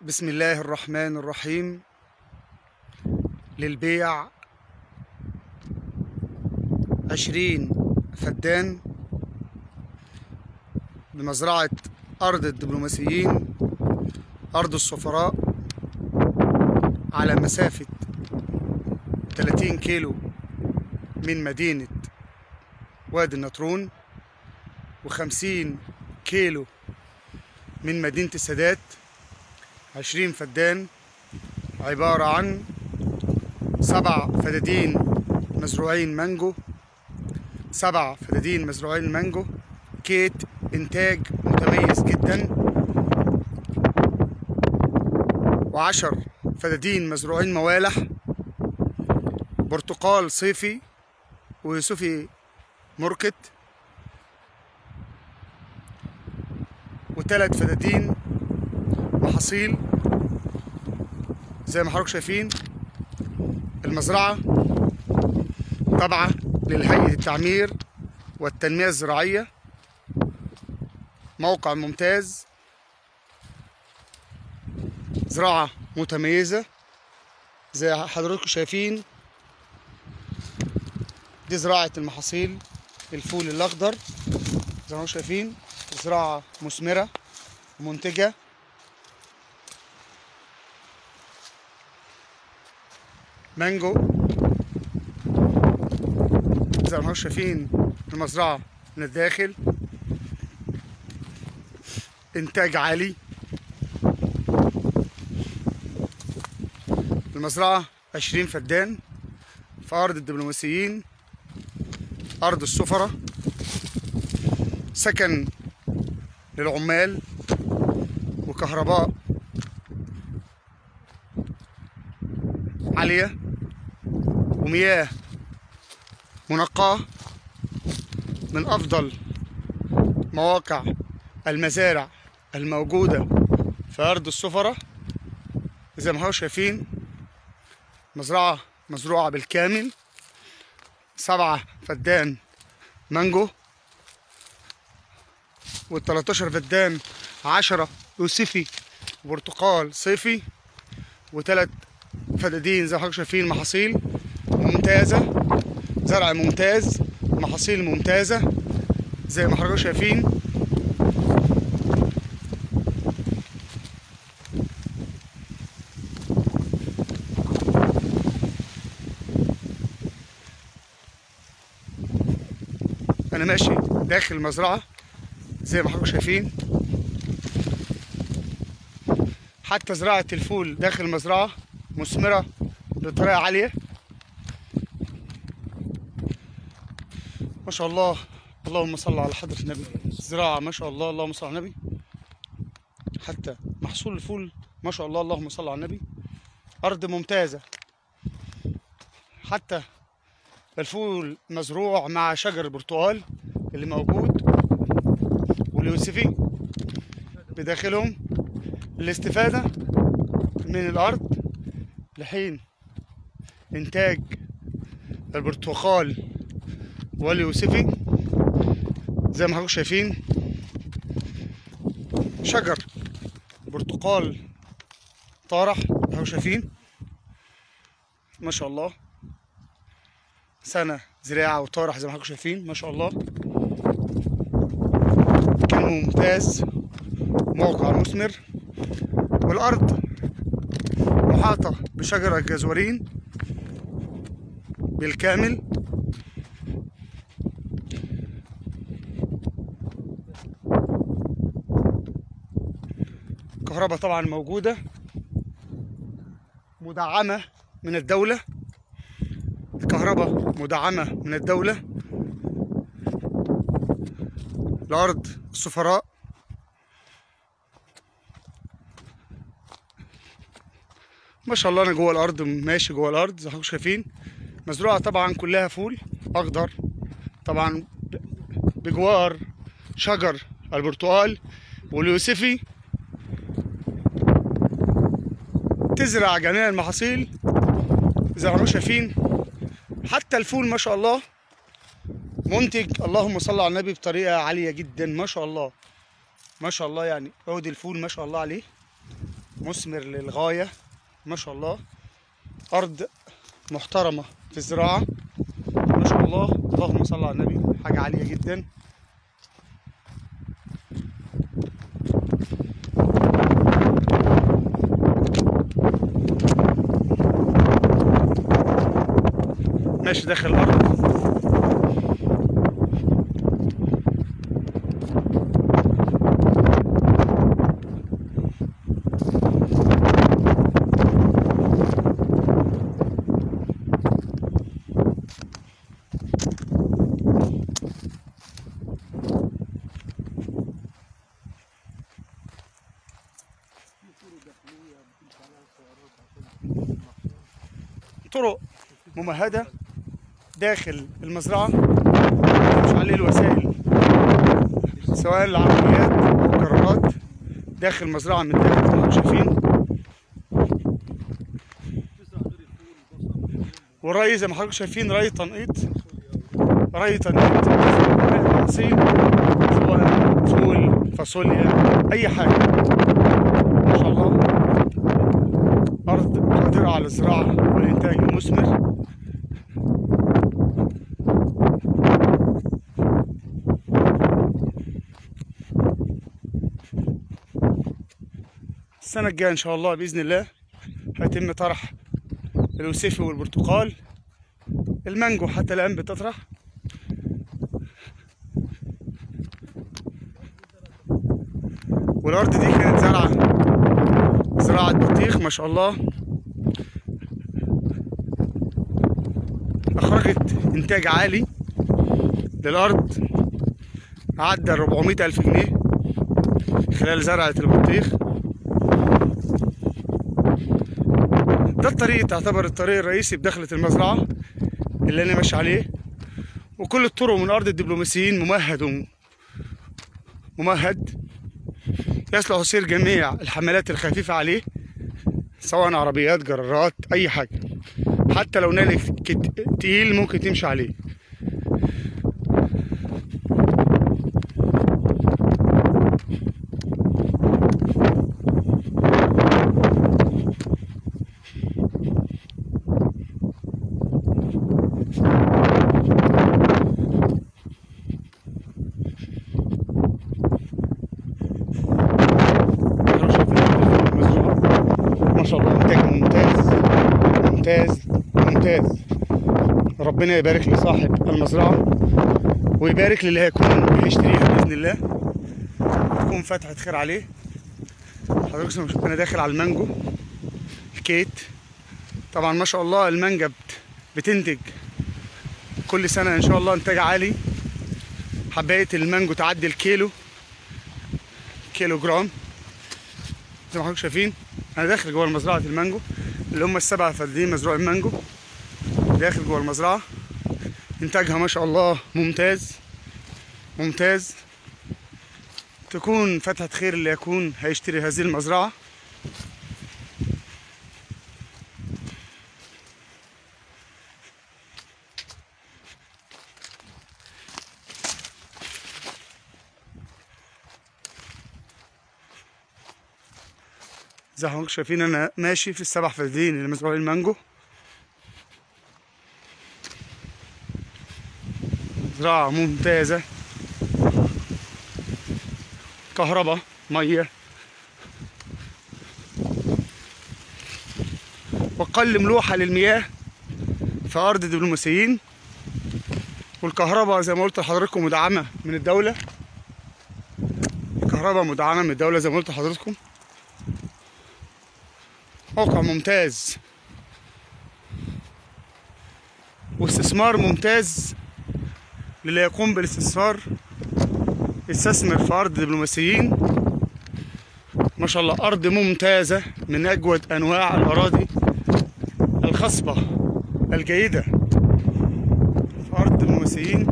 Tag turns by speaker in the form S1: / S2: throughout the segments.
S1: بسم الله الرحمن الرحيم للبيع عشرين فدان بمزرعة أرض الدبلوماسيين أرض السفراء على مسافة 30 كيلو من مدينة وادي النطرون وخمسين كيلو من مدينة السادات عشرين فدان عبارة عن سبع فدادين مزروعين مانجو سبع فدادين مزروعين مانجو كيت إنتاج متميز جدا وعشر فدادين مزروعين موالح برتقال صيفي ويوسفي مركت وثلاث فدادين محاصيل زي ما حضراتكم شايفين المزرعة تابعة للهيئة التعمير والتنمية الزراعية موقع ممتاز زراعة متميزة زي حضراتكم شايفين دي زراعة المحاصيل الفول الأخضر زي ما شايفين زراعة مثمرة ومنتجة مانجو زي ما شايفين المزرعة من الداخل إنتاج عالي المزرعة عشرين فدان في أرض الدبلوماسيين أرض السفرة سكن للعمال وكهرباء عالية ومياه منقاة من أفضل مواقع المزارع الموجودة في أرض السفرة زي ما حضراتكم شايفين مزرعة مزروعة بالكامل سبعة فدان مانجو والتلاتاشر فدان عشرة يوسفي وبرتقال صيفي وتلات فدادين زي ما حضراتكم شايفين محاصيل ممتازة زرع ممتاز محاصيل ممتازة زي ما حضراتكم شايفين أنا ماشي داخل المزرعة زي ما حضراتكم شايفين حتى زراعة الفول داخل المزرعة مثمرة بطريقة عالية ما شاء الله اللهم صل على حضرة النبي زراعة ما شاء الله اللهم صل على النبي حتى محصول الفول ما شاء الله اللهم صل على النبي أرض ممتازة حتى الفول مزروع مع شجر البرتقال اللي موجود واليوسفي بداخلهم الاستفادة من الأرض لحين إنتاج البرتقال واليوسفي زي ما حضراتكم شايفين شجر برتقال طارح اهو شايفين ما شاء الله سنة زراعة وطارح زي ما حضراتكم شايفين ما شاء الله كان ممتاز موقع مثمر والأرض محاطة بشجرة الجزورين بالكامل كهرباء طبعا موجودة مدعمة من الدولة الكهرباء مدعمة من الدولة لأرض السفراء ما شاء الله انا جوه الارض ماشي جوه الارض زي ما حضراتكم شايفين مزروعه طبعا كلها فول اخضر طبعا بجوار شجر البرتقال واليوسفي تزرع جميع المحاصيل زي ما حضراتكم شايفين حتى الفول ما شاء الله منتج اللهم صل على النبي بطريقه عاليه جدا ما شاء الله ما شاء الله يعني عود الفول ما شاء الله عليه مثمر للغاية ما شاء الله أرض محترمة في الزراعة ما شاء الله اللهم صل على النبي حاجة عالية جدا ماشي داخل الأرض طرق ممهدة داخل المزرعة مش عليه الوسائل سواء العربيات أو الجرارات داخل المزرعة من داخل زي ما انتم شايفين والري زي ما حضراتكم شايفين ري تنقيط ري تنقيط محاصيل سواء فول فاصوليا أي حاجة ما شاء الله أرض قادرة على الزراعة والإنتاج المثمر السنة الجاية إن شاء الله بإذن الله هيتم طرح الوسيفي والبرتقال المانجو حتى الآن بتطرح والأرض دي كانت زرعة زراعة بطيخ ما شاء الله أخرجت إنتاج عالي للأرض عدى 400 ألف جنيه خلال زرعة البطيخ ده الطريق تعتبر الطريق الرئيسي بدخلة المزرعة اللي أنا ماشي عليه وكل الطرق من أرض الدبلوماسيين ممهد وم- ممهد يصلح يصير جميع الحملات الخفيفة عليه سواء عربيات جرارات أي حاجة حتى لو نالك كت- تقيل ممكن تمشي عليه ما شاء الله انتاج ممتاز ممتاز ممتاز ربنا يبارك لصاحب المزرعة ويبارك للي هيكون هيشتريها بإذن الله تكون فتحة خير عليه حضرتك زي ما شوف أنا داخل على المانجو الكيت طبعا ما شاء الله المانجا بت- بتنتج كل سنة إن شاء الله إنتاج عالي حباية المانجو تعدي الكيلو كيلو جرام زي ما حضرتك شايفين انا داخل جوه مزرعه المانجو اللي هم السبع فدادين مزروع المانجو داخل جوه المزرعه انتاجها ما شاء الله ممتاز ممتاز تكون فتحة خير اللي يكون هيشتري هذه المزرعة زي ما حضرتك شايفين انا ماشي في السبع فدادين اللي مزروعين المانجو زراعة ممتازة كهرباء مية وأقل ملوحة للمياه في أرض الدبلوماسيين والكهرباء زي ما قلت لحضراتكم مدعمة من الدولة الكهرباء مدعمة من الدولة زي ما قلت لحضراتكم موقع ممتاز واستثمار ممتاز للي يقوم بالاستثمار يستثمر في أرض دبلوماسيين ما شاء الله أرض ممتازة من أجود أنواع الأراضي الخصبة الجيدة في أرض دبلوماسيين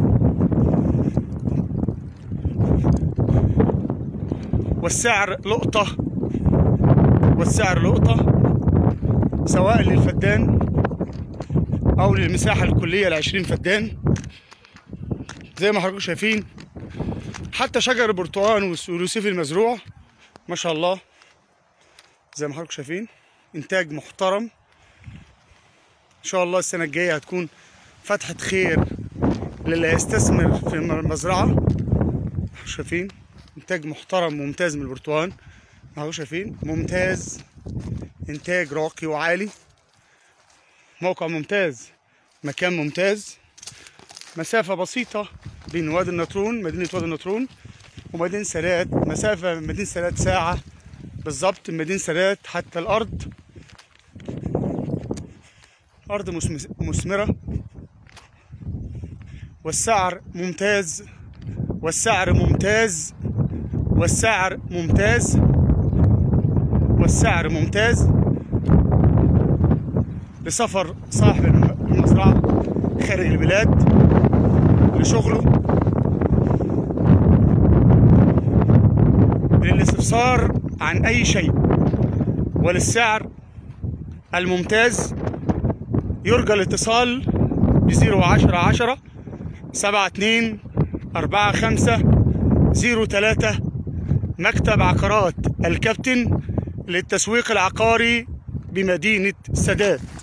S1: والسعر لقطة والسعر لقطة سواء للفدان أو للمساحة الكلية العشرين فدان زي ما حضراتكم شايفين حتى شجر البرتقال واليوسفي المزروع ما شاء الله زي ما حضراتكم شايفين انتاج محترم ان شاء الله السنه الجايه هتكون فتحه خير للي هيستثمر في المزرعه شايفين انتاج محترم ممتاز من البرتقال اهو شايفين ممتاز انتاج راقي وعالي موقع ممتاز مكان ممتاز مسافة بسيطة بين وادي النطرون مدينة وادي النطرون ومدينة سادات مسافة من مدينة سادات ساعة بالظبط من مدينة سادات حتى الأرض أرض مسمس- مثمرة والسعر ممتاز والسعر ممتاز والسعر ممتاز والسعر ممتاز لسفر صاحب المزرعة خارج البلاد لشغله للاستفسار عن أي شيء وللسعر الممتاز يرجى الاتصال بزيرو عشرة عشرة سبعة اتنين أربعة خمسة زيرو تلاتة مكتب عقارات الكابتن للتسويق العقاري بمدينة سادات